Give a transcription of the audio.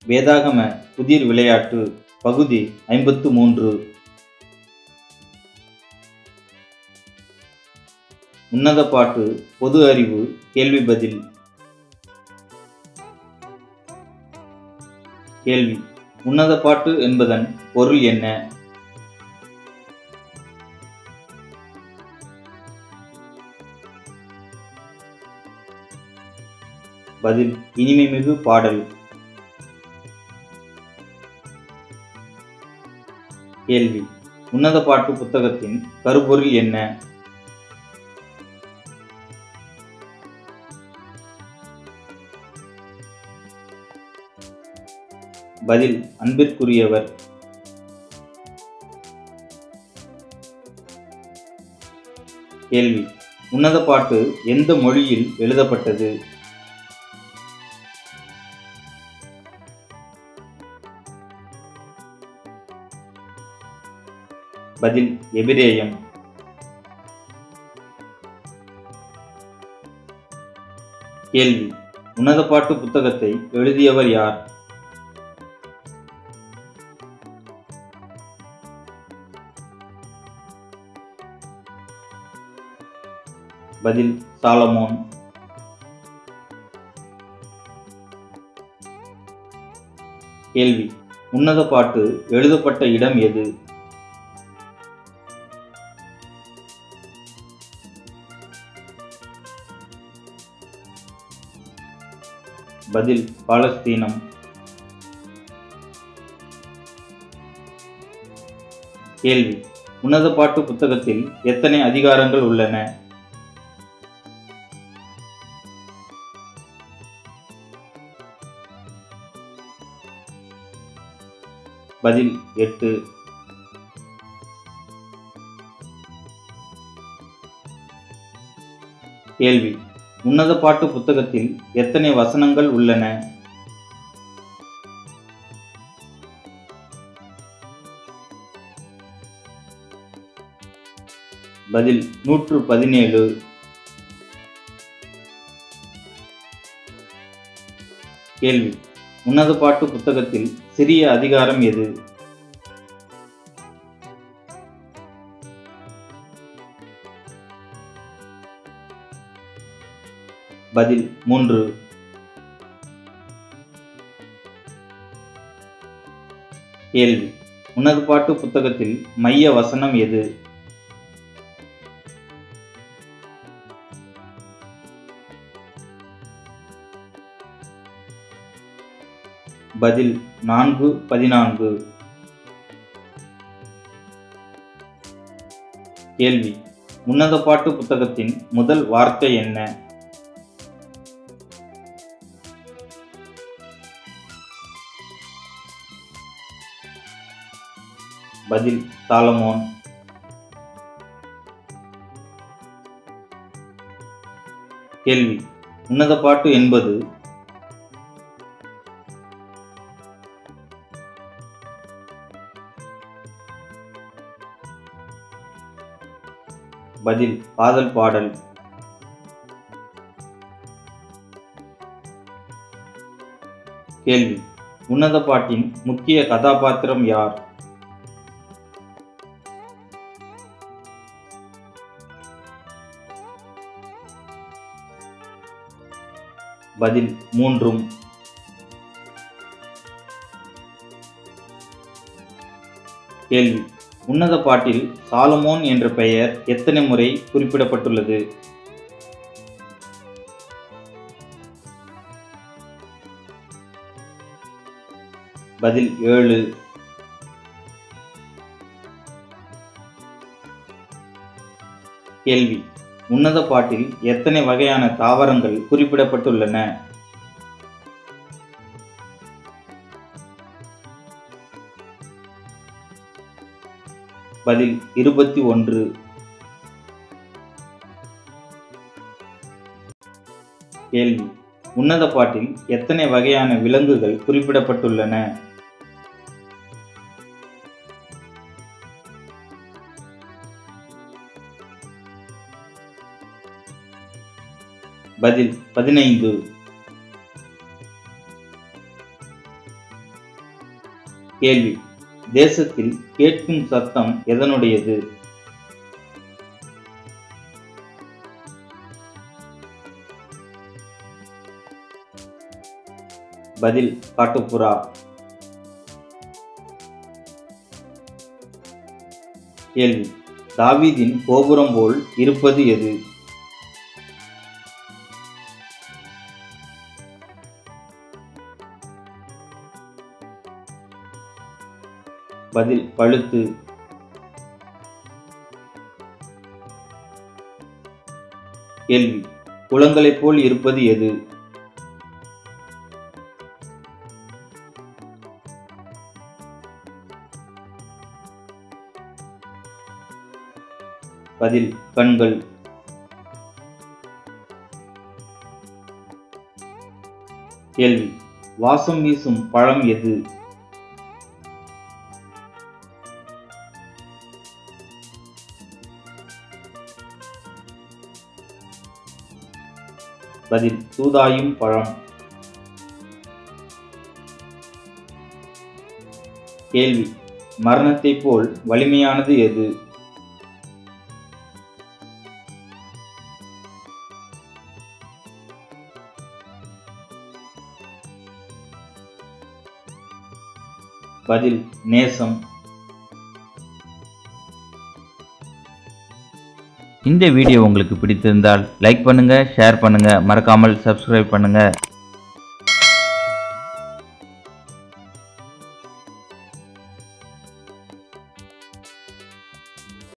வேதாகம புதிர் விளையாட்டு பகுதி ஐம்பத்து மூன்று உன்னத பாட்டு பொது அறிவு கேள்வி பதில் கேள்வி உன்னத பாட்டு என்பதன் பொருள் என்ன பதில் இனிமைமிகு பாடல் கேள்வி உன்னத பாட்டு புத்தகத்தின் கருப்பொருள் என்ன பதில் அன்பிற்குரியவர் கேள்வி உன்னத பாட்டு எந்த மொழியில் எழுதப்பட்டது பதில் எபிரேயம் கேள்வி உன்னத பாட்டு புத்தகத்தை எழுதியவர் யார் பதில் சாலமோன் கேள்வி உன்னத பாட்டு எழுதப்பட்ட இடம் எது பதில் பாலஸ்தீனம் கேள்வி உன்னத பாட்டு புத்தகத்தில் எத்தனை அதிகாரங்கள் உள்ளன பதில் எட்டு கேள்வி உன்னத பாட்டு புத்தகத்தில் எத்தனை வசனங்கள் உள்ளன பதில் நூற்று பதினேழு கேள்வி உன்னத பாட்டு புத்தகத்தில் சிறிய அதிகாரம் எது பதில் மூன்று கேள்வி உன்னத பாட்டு புத்தகத்தில் மைய வசனம் எது பதில் நான்கு பதினான்கு கேள்வி உன்னத பாட்டு புத்தகத்தின் முதல் வார்த்தை என்ன பதில் சாலமோன் கேள்வி உன்னத பாட்டு என்பது பதில் காதல் பாடல் கேள்வி உன்னத பாட்டின் முக்கிய கதாபாத்திரம் யார் பதில் மூன்றும் கேள்வி உன்னத பாட்டில் சாலமோன் என்ற பெயர் எத்தனை முறை குறிப்பிடப்பட்டுள்ளது பதில் ஏழு கேள்வி உன்னத பாட்டில் எத்தனை வகையான தாவரங்கள் குறிப்பிடப்பட்டுள்ளன பதில் இருபத்தி ஒன்று கேள்வி உன்னத பாட்டில் எத்தனை வகையான விலங்குகள் குறிப்பிடப்பட்டுள்ளன பதில் பதினைந்து கேள்வி தேசத்தில் கேட்கும் சத்தம் எதனுடையது பதில் காட்டுப்புறா கேள்வி தாவீதின் கோபுரம் போல் இருப்பது எது பதில் பழுத்து கேள்வி குளங்களைப் போல் இருப்பது எது பதில் கண்கள் கேள்வி வாசம் வீசும் பழம் எது பதில் தூதாயும் பழம் கேள்வி மரணத்தைப் போல் வலிமையானது எது பதில் நேசம் இந்த வீடியோ உங்களுக்கு பிடித்திருந்தால் லைக் பண்ணுங்கள் ஷேர் பண்ணுங்கள் மறக்காமல் சப்ஸ்கிரைப் பண்ணுங்கள்